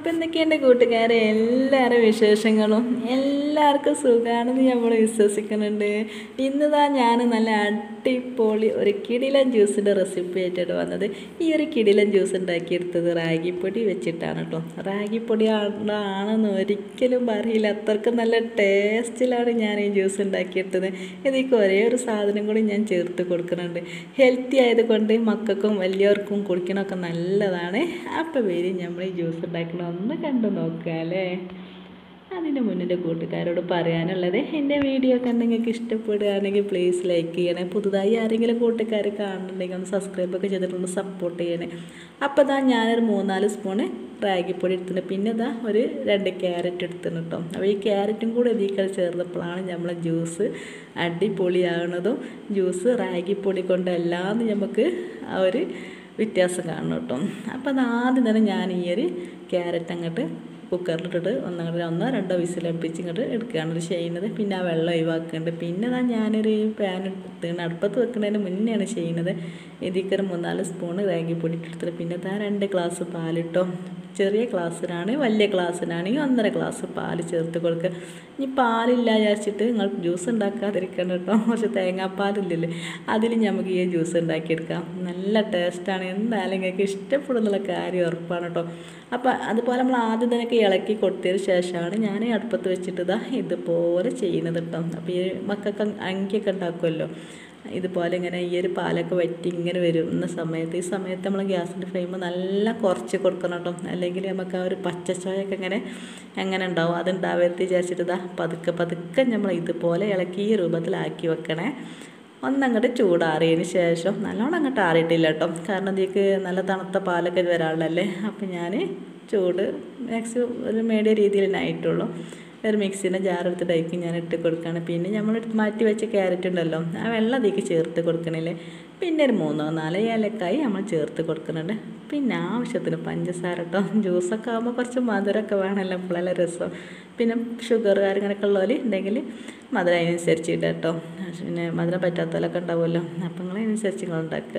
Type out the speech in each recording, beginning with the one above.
അപ്പം എന്തൊക്കെയുണ്ട് കൂട്ടുകാരെ എല്ലാവരും വിശേഷങ്ങളും എല്ലാവർക്കും സുഖമാണെന്ന് നമ്മൾ വിശ്വസിക്കുന്നുണ്ട് ഇന്നതാ ഞാൻ നല്ല അടിപൊളി ഒരു കിടിലൻ ജ്യൂസിൻ്റെ റെസിപ്പി ആയിട്ടാണ് വന്നത് ഈ ഒരു കിടിലൻ ജ്യൂസ് ഉണ്ടാക്കിയെടുത്തത് റാഗിപ്പൊടി വെച്ചിട്ടാണ് കേട്ടോ റാഗിപ്പൊടി ആണെന്ന് ഒരിക്കലും പറയില്ല അത്രക്ക് നല്ല ടേസ്റ്റിലാണ് ഞാൻ ഈ ജ്യൂസ് ഉണ്ടാക്കിയെടുത്തത് ഇതിലേക്ക് ഒരേ ഒരു സാധനം കൂടി ഞാൻ ചേർത്ത് കൊടുക്കുന്നുണ്ട് ഹെൽത്തി ആയതുകൊണ്ട് മക്കൾക്കും വലിയവർക്കും കുടിക്കണമൊക്കെ നല്ലതാണ് അപ്പോൾ വരി നമ്മൾ ഈ ജ്യൂസ് ഉണ്ടാക്കണം ഒന്ന് കണ്ടു നോക്കുക അല്ലേ അതിന് മുന്നിൻ്റെ കൂട്ടുകാരോട് പറയാനുള്ളത് എൻ്റെ വീഡിയോ ഒക്കെ നിങ്ങൾക്ക് ഇഷ്ടപ്പെടുകയാണെങ്കിൽ പ്ലീസ് ലൈക്ക് ചെയ്യണേ പുതുതായി ആരെങ്കിലും കൂട്ടുകാർ കാണുന്നുണ്ടെങ്കിൽ ഒന്ന് സബ്സ്ക്രൈബ് ഒക്കെ ചെയ്തിട്ടൊന്ന് സപ്പോർട്ട് ചെയ്യണേ അപ്പോൾ ഇതാ ഞാനൊരു മൂന്നാല് സ്പൂണ് റാഗിപ്പൊടി എടുത്തിട്ടുണ്ട് പിന്നെ ഇതാ ഒരു രണ്ട് ക്യാരറ്റ് എടുത്തിട്ടുണ്ട് കേട്ടോ അപ്പോൾ ഈ ക്യാരറ്റും കൂടെ ഇതിൽ ചേർന്നപ്പോഴാണ് നമ്മളെ ജ്യൂസ് അടിപൊളിയാകുന്നതും ജ്യൂസ് റാഗിപ്പൊടി കൊണ്ടല്ലാന്ന് നമുക്ക് ആ ഒരു വ്യത്യാസം കാണണം കേട്ടോ അപ്പോൾ അത് ആദ്യം തന്നെ ഞാൻ ഈ ഒരു ക്യാരറ്റ് അങ്ങോട്ട് കുക്കറിലിട്ടിട്ട് ഒന്നങ്ങോട്ട് ഒന്നോ രണ്ടോ വിസിലടുപ്പിച്ച് ഇങ്ങോട്ട് എടുക്കുകയാണ് ചെയ്യുന്നത് പിന്നെ ആ വെള്ളം ഒഴിവാക്കുന്നുണ്ട് പിന്നെ അതാ ഞാനൊരു പാൻ എടുത്തിട്ട് അടുപ്പത്ത് വെക്കുന്നതിന് മുന്നെയാണ് ചെയ്യുന്നത് ഇതിക്കൊരു മൂന്നാല് സ്പൂണ് റാഗിപ്പൊടി എടുത്തിട്ട് പിന്നെ ഇതാ രണ്ട് ഗ്ലാസ് പാലിട്ടോ ചെറിയ ഗ്ലാസ്സിനാണ് വലിയ ഗ്ലാസ്സിനാണെങ്കിൽ ഒന്നര ഗ്ലാസ് പാൽ ചേർത്ത് കൊടുക്കുക ഇനി പാലില്ല വിചാരിച്ചിട്ട് നിങ്ങൾ ജ്യൂസ് ഉണ്ടാക്കാതിരിക്കണം കേട്ടോ കുറച്ച് തേങ്ങാപ്പാലില്ലല്ലേ അതിൽ നമുക്ക് ഈ ജ്യൂസ് ഉണ്ടാക്കിയെടുക്കാം നല്ല ടേസ്റ്റാണ് എന്തായാലും നിങ്ങൾക്ക് ഇഷ്ടപ്പെടുന്നുള്ള കാര്യം ഉറപ്പാണ് കേട്ടോ അപ്പോൾ അതുപോലെ നമ്മൾ ആദ്യം തന്നെ ഇളക്കി കൊടുത്തതിന് ശേഷമാണ് ഞാൻ അടുപ്പത്ത് വെച്ചിട്ട് ഇതാ ഇതുപോലെ ചെയ്യുന്നത് കേട്ടോ അപ്പോൾ ഈ മക്കൾക്ക് അങ്കിയൊക്കെ ഉണ്ടാക്കുമല്ലോ ഇതുപോലെ ഇങ്ങനെ ഈ ഒരു പാലൊക്കെ വറ്റി ഇങ്ങനെ വരുന്ന സമയത്ത് ഈ സമയത്ത് നമ്മൾ ഗ്യാസിൻ്റെ ഫ്ലെയിം നല്ല കുറച്ച് കൊടുക്കണം കേട്ടോ അല്ലെങ്കിൽ നമുക്ക് ആ ഒരു പച്ചച്ചോയൊക്കെ ഇങ്ങനെ എങ്ങനെ ഉണ്ടാവും അതുണ്ടാവരുത് വിചാരിച്ചിട്ട് ഇതാ പതുക്കെ പതുക്കെ നമ്മൾ ഇതുപോലെ ഇളക്കി ഈ രൂപത്തിലാക്കി വെക്കണേ ഒന്നങ്ങോട്ട് ചൂടാറിയതിന് ശേഷം നല്ലോണം അങ്ങോട്ട് ആറിയിട്ടില്ല കേട്ടോ കാരണം ഇതിലേക്ക് നല്ല തണുത്ത പാലൊക്കെ വരാനുള്ളല്ലേ അപ്പം ഞാൻ ചൂട് മാക്സിമം ഒരു മീഡിയ രീതിയിൽ തന്നെ ആയിട്ടുള്ളൂ ഒരു മിക്സിൻ്റെ ജാറെടുത്തിട്ട് അതിലേക്ക് ഞാൻ ഇട്ട് കൊടുക്കുകയാണ് പിന്നെ നമ്മൾ മാറ്റി വെച്ച ക്യാരറ്റ് ഉണ്ടല്ലോ ആ വെള്ളം അതിലേക്ക് ചേർത്ത് കൊടുക്കണില്ലേ പിന്നെ ഒരു മൂന്നോ നാലോ ഏലക്കായി നമ്മൾ ചേർത്ത് കൊടുക്കുന്നുണ്ട് പിന്നെ ആവശ്യത്തിന് പഞ്ചസാര കേട്ടോ ജ്യൂസൊക്കെ ആകുമ്പോൾ കുറച്ച് മധുരമൊക്കെ വേണമല്ലോ അപ്പോഴല്ല രസം പിന്നെ ഷുഗർ കാര്യങ്ങളൊക്കെ ഉള്ളവർ ഉണ്ടെങ്കിൽ മധുരം അതിനനുസരിച്ച് ഇടുക കേട്ടോ പിന്നെ മധുരം പറ്റാത്തവരൊക്കെ ഉണ്ടാവുമല്ലോ അപ്പം നിങ്ങൾ അതിനനുസരിച്ച് നിങ്ങൾ ഉണ്ടാക്കുക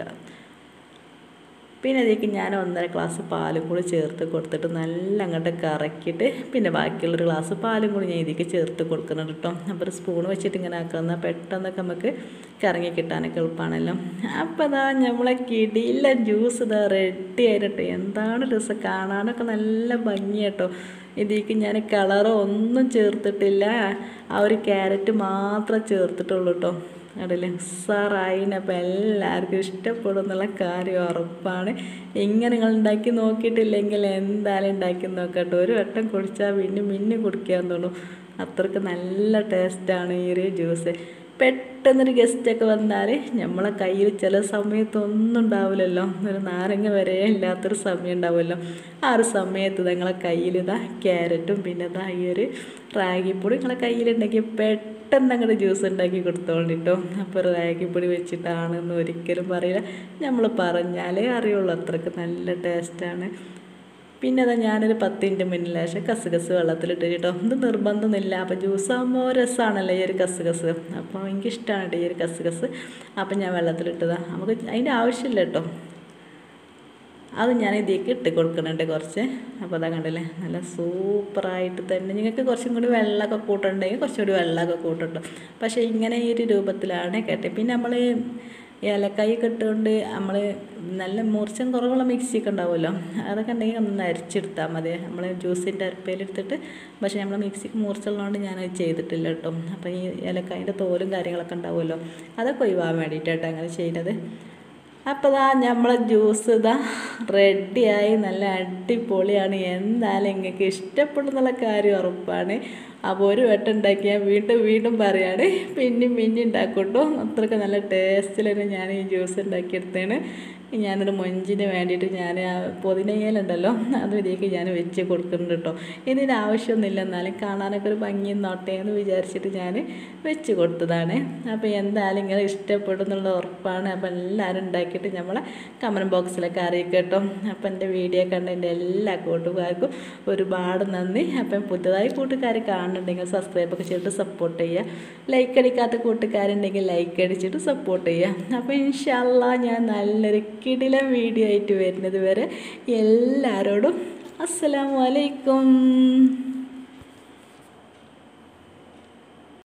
പിന്നെ അതിലേക്ക് ഞാൻ ഒന്നര ഗ്ലാസ് പാലും കൂടി ചേർത്ത് കൊടുത്തിട്ട് നല്ല അങ്ങോട്ട് കറക്കിയിട്ട് പിന്നെ ബാക്കിയുള്ളൊരു ഗ്ലാസ് പാലും കൂടി ഞാൻ ഇതിലേക്ക് ചേർത്ത് കൊടുക്കുന്നുണ്ട് കേട്ടോ അപ്പോൾ ഒരു സ്പൂൺ വെച്ചിട്ട് ഇങ്ങനെ ആക്കുന്ന പെട്ടെന്നൊക്കെ നമുക്ക് കറങ്ങി കിട്ടാനൊക്കെ എളുപ്പമാണല്ലോ അപ്പോൾ ഇതാ നമ്മളെ കിടിയില്ല ജ്യൂസ് ഇതാ റെഡി ആയിട്ട് എന്താണ് രസം കാണാനൊക്കെ നല്ല ഭംഗിയാട്ടോ ഇതിലേക്ക് ഞാൻ കളറോ ഒന്നും ചേർത്തിട്ടില്ല ആ ഒരു ക്യാരറ്റ് മാത്രമേ ചേർത്തിട്ടുള്ളൂ കേട്ടോ കണ്ടില്ലേ ഉസാറായിന് അപ്പോൾ എല്ലാവർക്കും ഇഷ്ടപ്പെടും എന്നുള്ള കാര്യം ഉറപ്പാണ് ഇങ്ങനെ നിങ്ങൾ ഉണ്ടാക്കി നോക്കിയിട്ടില്ലെങ്കിൽ എന്തായാലും ഉണ്ടാക്കി നോക്കട്ടെ ഒരു വട്ടം കുടിച്ചാൽ പിന്നെ പിന്നെ കുടിക്കാൻ തോന്നും അത്രക്ക് നല്ല ടേസ്റ്റാണ് ഈ ഒരു ജ്യൂസ് പെട്ടെന്നൊരു ഗസ്റ്റൊക്കെ വന്നാൽ നമ്മളെ കയ്യിൽ ചില സമയത്ത് ഒന്നും ഉണ്ടാവില്ലല്ലോ ഒരു നാരങ്ങ വരെ ഇല്ലാത്തൊരു സമയം ഉണ്ടാവുമല്ലോ ആ ഒരു സമയത്ത് നിങ്ങളെ കയ്യിൽ ഇതാ ക്യാരറ്റും പിന്നെ ഇതാ ഈ ഒരു റാഗിപ്പൊടി നിങ്ങളെ കയ്യിലുണ്ടെങ്കിൽ പെട്ടെന്ന് അങ്ങോട്ട് ജ്യൂസ് ഉണ്ടാക്കി കൊടുത്തോണ്ടിട്ടോ അപ്പോൾ റാഗിപ്പൊടി വെച്ചിട്ടാണെന്ന് ഒരിക്കലും പറയില്ല നമ്മൾ പറഞ്ഞാലേ അറിയുള്ളൂ അത്രക്ക് നല്ല ടേസ്റ്റാണ് പിന്നെ അതാ ഞാനൊരു പത്ത് മിനിറ്റ് മുന്നിൽ ശേഷം കസുകസ് വെള്ളത്തിലിട്ട് കേട്ടോ ഇത് നിർബന്ധമൊന്നുമില്ല അപ്പോൾ ജ്യൂസ് ആകുമ്പോൾ രസമാണല്ലോ ഈ ഒരു കസുകസ് അപ്പോൾ എനിക്കിഷ്ടമാണ് കേട്ടോ ഈ ഒരു കസുകസ് അപ്പം ഞാൻ വെള്ളത്തിലിട്ടതാ നമുക്ക് അതിൻ്റെ ആവശ്യമില്ല കേട്ടോ അത് ഞാൻ ഇതിലേക്ക് ഇട്ട് കൊടുക്കുന്നുണ്ട് കുറച്ച് അപ്പോൾ അതാ കണ്ടില്ലേ നല്ല സൂപ്പറായിട്ട് തന്നെ നിങ്ങൾക്ക് കുറച്ചും കൂടി വെള്ളമൊക്കെ കൂട്ടുന്നുണ്ടെങ്കിൽ കുറച്ചും കൂടി വെള്ളമൊക്കെ കൂട്ടുണ്ടോ പക്ഷേ ഇങ്ങനെ ഈ ഒരു രൂപത്തിലാണ് കേട്ടെ പിന്നെ നമ്മൾ ഏലക്കായി ഇട്ടുകൊണ്ട് നമ്മൾ നല്ല മൂർച്ചം കുറവുള്ള മിക്സിയൊക്കെ ഉണ്ടാവുമല്ലോ അതൊക്കെ ഉണ്ടെങ്കിൽ ഒന്ന് അരിച്ചെടുത്താൽ മതി നമ്മൾ ജ്യൂസിൻ്റെ അരപ്പയിലെടുത്തിട്ട് പക്ഷേ നമ്മൾ മിക്സിക്ക് മൂർച്ചുള്ളതുകൊണ്ട് ഞാനത് ചെയ്തിട്ടില്ല കേട്ടോ അപ്പോൾ ഈ ഏലക്കായിൻ്റെ തോലും കാര്യങ്ങളൊക്കെ ഉണ്ടാവുമല്ലോ അതൊക്കെ ഒഴിവാൻ വേണ്ടിയിട്ടാട്ടോ അങ്ങനെ ചെയ്യുന്നത് അപ്പോൾ ഇതാ നമ്മളെ ജ്യൂസ് ഇതാ റെഡിയായി നല്ല അടിപൊളിയാണ് എന്തായാലും നിങ്ങൾക്ക് ഇഷ്ടപ്പെടുന്നുള്ള കാര്യം ഉറപ്പാണ് അപ്പോൾ ഒരു വട്ടം ഉണ്ടാക്കിയാൽ വീണ്ടും വീണ്ടും പറയാണ് പിന്നെയും പിന്നെയും ഉണ്ടാക്കട്ടോ അത്രയ്ക്ക് നല്ല ടേസ്റ്റിൽ തന്നെ ഞാൻ ഈ ജ്യൂസ് ഉണ്ടാക്കിയെടുത്തതാണ് ഞാനൊരു മൊഞ്ചിന് വേണ്ടിയിട്ട് ഞാൻ ആ പുതിനയിലുണ്ടല്ലോ അത് ഇതിലേക്ക് ഞാൻ വെച്ച് കൊടുക്കുന്നുണ്ട് കേട്ടോ ഇതിന് ആവശ്യമൊന്നുമില്ല എന്നാലും കാണാനൊക്കെ ഒരു ഭംഗി നോട്ടെ എന്ന് വിചാരിച്ചിട്ട് ഞാൻ വെച്ച് കൊടുത്തതാണ് അപ്പോൾ എന്തായാലും ഇങ്ങനെ ഇഷ്ടപ്പെടും എന്നുള്ള ഉറപ്പാണ് അപ്പോൾ എല്ലാവരും ഉണ്ടാക്കിയിട്ട് നമ്മളെ കമൻറ്റ് ബോക്സിലൊക്കെ അറിയിക്കുക കേട്ടോ അപ്പോൾ എൻ്റെ വീഡിയോ കണ്ട എൻ്റെ എല്ലാ കൂട്ടുകാർക്കും ഒരുപാട് നന്ദി അപ്പം പുതുതായി കൂട്ടുകാർ കാണുന്നുണ്ടെങ്കിൽ സബ്സ്ക്രൈബൊക്കെ ചെയ്തിട്ട് സപ്പോർട്ട് ചെയ്യുക ലൈക്ക് അടിക്കാത്ത കൂട്ടുകാരുണ്ടെങ്കിൽ ലൈക്ക് അടിച്ചിട്ട് സപ്പോർട്ട് ചെയ്യുക അപ്പോൾ ഇൻഷാല്ല ഞാൻ നല്ലൊരു കിടിലം വീഡിയോ ആയിട്ട് വരുന്നത് വരെ എല്ലാവരോടും അസ്സലാമു അലൈക്കും